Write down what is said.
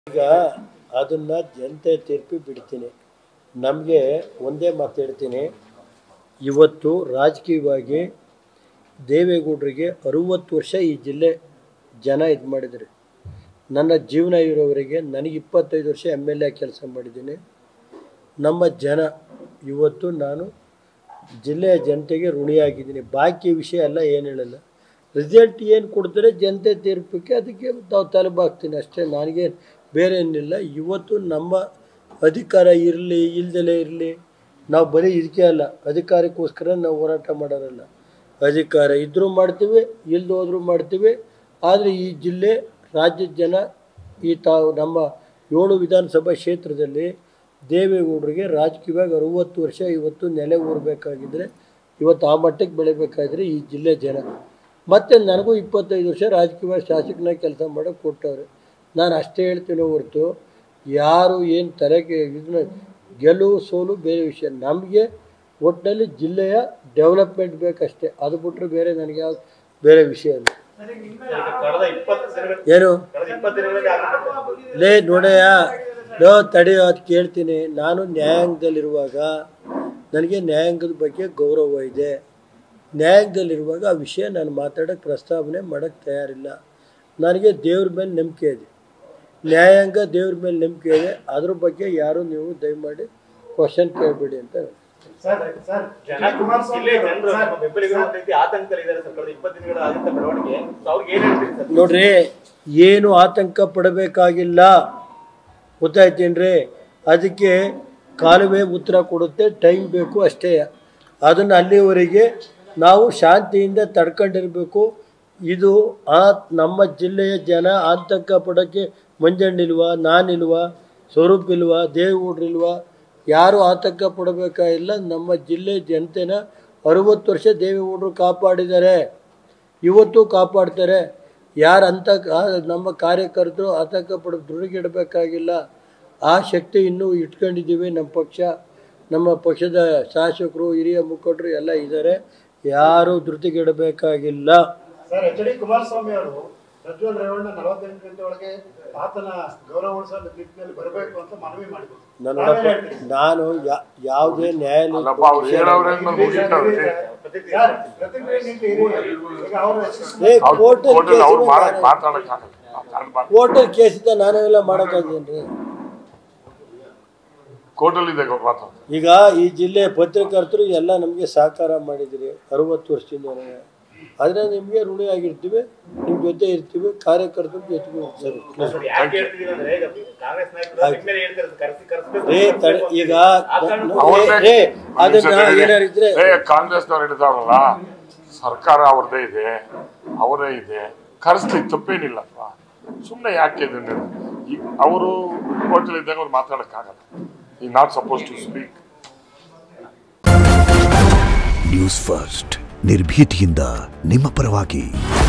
ಈಗ ಅದನ್ನು ಜನತೆ ತೀರ್ಪಿ ಬಿಡ್ತೀನಿ ನಮಗೆ ಒಂದೇ ಮಾತು ಹೇಳ್ತೀನಿ ಇವತ್ತು ರಾಜಕೀಯವಾಗಿ ದೇವೇಗೌಡರಿಗೆ ಅರುವತ್ತು ವರ್ಷ ಈ ಜಿಲ್ಲೆ ಜನ ಇದು ಮಾಡಿದ್ರು ನನ್ನ ಜೀವನ ಇರೋವರೆಗೆ ನನಗೆ ಇಪ್ಪತ್ತೈದು ವರ್ಷ ಎಮ್ ಎಲ್ ಎ ಕೆಲಸ ಮಾಡಿದ್ದೀನಿ ನಮ್ಮ ಜನ ಇವತ್ತು ನಾನು ಜಿಲ್ಲೆಯ ಜನತೆಗೆ ಋಣಿಯಾಗಿದ್ದೀನಿ ಬಾಕಿ ವಿಷಯ ಎಲ್ಲ ಏನು ಹೇಳಲ್ಲ ರಿಸಲ್ಟ್ ಏನು ಕೊಡ್ತಾರೆ ಜನತೆ ತೀರ್ಪಕ್ಕೆ ಅದಕ್ಕೆ ನಾವು ತಲೆಬಾಗ್ತೀನಿ ಅಷ್ಟೇ ನನಗೆ ಬೇರೆ ಏನಿಲ್ಲ ಇವತ್ತು ನಮ್ಮ ಅಧಿಕಾರ ಇರಲಿ ಇಲ್ದಲೇ ಇರಲಿ ನಾವು ಬರೀ ಇದಕ್ಕೆ ಅಲ್ಲ ಅಧಿಕಾರಕ್ಕೋಸ್ಕರ ನಾವು ಹೋರಾಟ ಮಾಡೋರಲ್ಲ ಅಧಿಕಾರ ಇದ್ದರೂ ಮಾಡ್ತೀವಿ ಇಲ್ದು ಹೋದ್ರೂ ಮಾಡ್ತೀವಿ ಆದರೆ ಈ ಜಿಲ್ಲೆ ರಾಜ್ಯದ ಜನ ಈ ತಾವು ನಮ್ಮ ಏಳು ವಿಧಾನಸಭಾ ಕ್ಷೇತ್ರದಲ್ಲಿ ದೇವೇಗೌಡರಿಗೆ ರಾಜಕೀಯವಾಗಿ ಅರುವತ್ತು ವರ್ಷ ಇವತ್ತು ನೆಲೆ ಊರಬೇಕಾಗಿದ್ದರೆ ಇವತ್ತು ಆ ಮಟ್ಟಕ್ಕೆ ಬೆಳಿಬೇಕಾದ್ರೆ ಈ ಜಿಲ್ಲೆ ಜನ ಮತ್ತು ನನಗೂ ಇಪ್ಪತ್ತೈದು ವರ್ಷ ರಾಜಕೀಯವಾಗಿ ಶಾಸಕನಾಗಿ ಕೆಲಸ ಮಾಡೋಕ್ಕೆ ಕೊಟ್ಟವ್ರೆ ನಾನು ಅಷ್ಟೇ ಹೇಳ್ತೀನಿ ಹೊರತು ಯಾರು ಏನು ತಲೆಗೆ ಇದನ್ನ ಗೆಲುವು ಸೋಲು ಬೇರೆ ವಿಷಯ ನಮಗೆ ಒಟ್ಟಿನಲ್ಲಿ ಜಿಲ್ಲೆಯ ಡೆವಲಪ್ಮೆಂಟ್ ಬೇಕಷ್ಟೇ ಅದು ಬಿಟ್ಟರೆ ಬೇರೆ ನನಗೆ ಯಾವ ಬೇರೆ ವಿಷಯ ಇಲ್ಲ ಕಳೆದ ಇಪ್ಪತ್ತು ದಿನಗಳ ಏನು ಕಳೆದ ಇಪ್ಪತ್ತು ದಿನಗಳಲ್ಲಿ ಆಗಿರ್ತಕ್ಕಂಥ ಲೇ ನೋಡಯ್ಯ ಲೋ ತಡೆಯೋ ಅದು ಕೇಳ್ತೀನಿ ನಾನು ನ್ಯಾಯಾಂಗದಲ್ಲಿರುವಾಗ ನನಗೆ ನ್ಯಾಯಾಂಗದ ಬಗ್ಗೆ ಗೌರವ ಇದೆ ನ್ಯಾಯಾಂಗದಲ್ಲಿರುವಾಗ ಆ ವಿಷಯ ನಾನು ಮಾತಾಡೋಕ್ಕೆ ಪ್ರಸ್ತಾವನೆ ಮಾಡೋಕ್ಕೆ ತಯಾರಿಲ್ಲ ನನಗೆ ದೇವ್ರ ಮೇಲೆ ನಂಬಿಕೆ ಇದೆ ನ್ಯಾಯಾಂಗ ದೇವ್ರ ಮೇಲೆ ನಂಬಿಕೆ ಇದೆ ಅದ್ರ ಬಗ್ಗೆ ಯಾರು ನೀವು ದಯಮಾಡಿ ಕ್ವಶನ್ ಕೇಳಬೇಡಿ ಅಂತ ಹೇಳ್ತೀನಿ. ಜನ ಜಿಲ್ಲೆ ಜನರು ನಮ್ಮ ಬೆಂಬಲಿಗರು ಒಂದು ರೀತಿ ಆತಂಕದಲ್ಲಿದ್ದಾರೆ ಸರ್ ಕಳೆದ ಇಪ್ಪತ್ತು ದಿನಗಳ ಆಗಿದ್ದ ಬೆಳವಣಿಗೆ ಸೊ ಅವ್ರಿಗೆ ಏನ್ ಹೇಳ್ತೀರಿ ಸರ್ ನೋಡ್ರಿ ಏನು ಆತಂಕ ಪಡಬೇಕಾಗಿಲ್ಲ ಗೊತ್ತಾಯ್ತೇನ್ರಿ ಅದಕ್ಕೆ ಕಾಲುವೆ ಉತ್ತರ ಕೊಡುತ್ತೆ ಟೈಮ್ ಬೇಕು ಅಷ್ಟೇ ಅದನ್ನು ಅಲ್ಲಿವರೆಗೆ ನಾವು ಶಾಂತಿಯಿಂದ ತಡ್ಕೊಂಡಿರಬೇಕು ಇದು ಆ ನಮ್ಮ ಜಿಲ್ಲೆಯ ಜನ ಆತಂಕ ಪಡೋಕ್ಕೆ ಮಂಜಣ್ಣಿಲ್ವಾ ನಾನಿಲ್ವಾ ಸ್ವರೂಪ್ ಇಲ್ವಾ ದೇವೇಗೌಡ್ರಿಲ್ವಾ ಯಾರು ಆತಂಕ ಪಡಬೇಕಾಗಿಲ್ಲ ನಮ್ಮ ಜಿಲ್ಲೆ ಜನತೆನ ಅರುವತ್ತು ವರ್ಷ ದೇವೇಗೌಡರು ಕಾಪಾಡಿದ್ದಾರೆ ಇವತ್ತು ಕಾಪಾಡ್ತಾರೆ ಯಾರು ಅಂತ ನಮ್ಮ ಕಾರ್ಯಕರ್ತರು ಆತಂಕ ಪಡ ದುರ್ಗಿಡಬೇಕಾಗಿಲ್ಲ ಆ ಶಕ್ತಿ ಇನ್ನೂ ಇಟ್ಕೊಂಡಿದ್ದೀವಿ ನಮ್ಮ ಪಕ್ಷ ನಮ್ಮ ಪಕ್ಷದ ಶಾಸಕರು ಹಿರಿಯ ಮುಖಂಡರು ಎಲ್ಲ ಇದ್ದಾರೆ ಯಾರು ಧೃತಿಗೆಡಬೇಕಾಗಿಲ್ಲ ಸರ್ ಎಚ್ ಡಿ ಕುಮಾರಸ್ವಾಮಿ ಅವರು ಪ್ರಜ್ವಲ್ ರೇವಣ್ಣ ನಲವತ್ತೆಂಟು ಗಂಟೆ ಒಳಗೆ ಆತನ ಗೌರವ ಉಳಿಸೋ ನಿಟ್ಟಿನಲ್ಲಿ ಬರಬೇಕು ಅಂತ ಮನವಿ ಮಾಡಿದ್ರು ನನ್ನ ನಾವೇನ್ ಹೇಳ್ತೀವಿ? ನಾನು ಯಾ- ಯಾವುದೇ ನ್ಯಾಯಾಲಯ ಅಲ್ಲಪ್ಪ ಅವ್ರು ಹೇಳವ್ರೆ ಅಂತ ಮುಗಿತಾವ್ರೆ ಸರ್, ಪ್ರತಿಕ್ರಿಯೆ ನೀಡಿ ಈಗ ಅವರು ಏ ಕೋರ್ಟಲ್ಲಿ ಕೋರ್ಟಲ್ಲಿ ಅವ್ರು ಕೇಸ್ ಮಾಡಕ್ ಮಾತಾಡಕ್ಕಾಗಲ್ಲ ಮಾತಾಡ್ ಮಾಡ್- ಕೋರ್ಟಲ್ಲಿ ಕೇಸಿದ್ದ ನಾನೆಲ್ಲ ಮಾಡೋಕ್ಕಾಗೇನ್ರಿ ಕೋರ್ಟಲ್ಲಿ ಇದೆ ಮಾತಾಡ ಈಗ ಈ ಜಿಲ್ಲೆ ಪತ್ರಕರ್ತರು ಎಲ್ಲ ನಮಗೆ ಸಹಕಾರ ಮಾಡಿದಿರಿ ಅರುವತ್ತು ವರ್ಷದಿಂದ ಆದರೆ ನಿಮಗೆ ಋಣಿಯಾಗಿರ್ತೀವಿ ನಿಮ್ಮ ಜೊತೆ ಇರ್ತೀವಿ ಕಾರ್ಯಕರ್ತರು ಜೊತೆಗೆ ಇರ್ತಾರೆ ಸರ್, ಯಾಕೆ ಹೇಳ್ತಿದೀವಿ ಅಂದ್ರೆ ಈಗ ಕಾಂಗ್ರೆಸ್ ನಾಯಕರು ನಿಮ್ಮ ಮೇಲೆ ಹೇಳ್ತಾರೆ ಸರ್, ಕರೆಸಿ ಕರೆಸ್ಬೇಕು ರೇ ತಡೆ ಈಗ ಆ ಕಾರಣಕ್ಕೂ ರೇ, ರೇ ಅದನ್ನ ಏನಾರಿದ್ರೆ ಏ ಕಾಂಗ್ರೆಸ್ನವ್ರು ಹಿಡಿದವ್ರಲ್ಲ ಸರ್ಕಾರ ಅವ್ರದೇ ಇದೆ ಅವರೇ ಇದೆ ಕರೆಸ್ಲಿ ತಪ್ಪೇನಿಲ್ಲಪ್ಪ ಸುಮ್ಮನೆ ಯಾಕೆ ಇದನ್ನ ಈಗ ಅವರು ಕೋರ್ಟಲ್ಲಿ ಇದ್ದಾಗ ಅವ್ರು ಮಾತಾಡಕ್ಕಾಗಲ್ಲ ಈ not suppose to speak news first ನಿರ್ಭೀತಿಯಿಂದ ನಿಮ್ಮ ಪರವಾಗಿ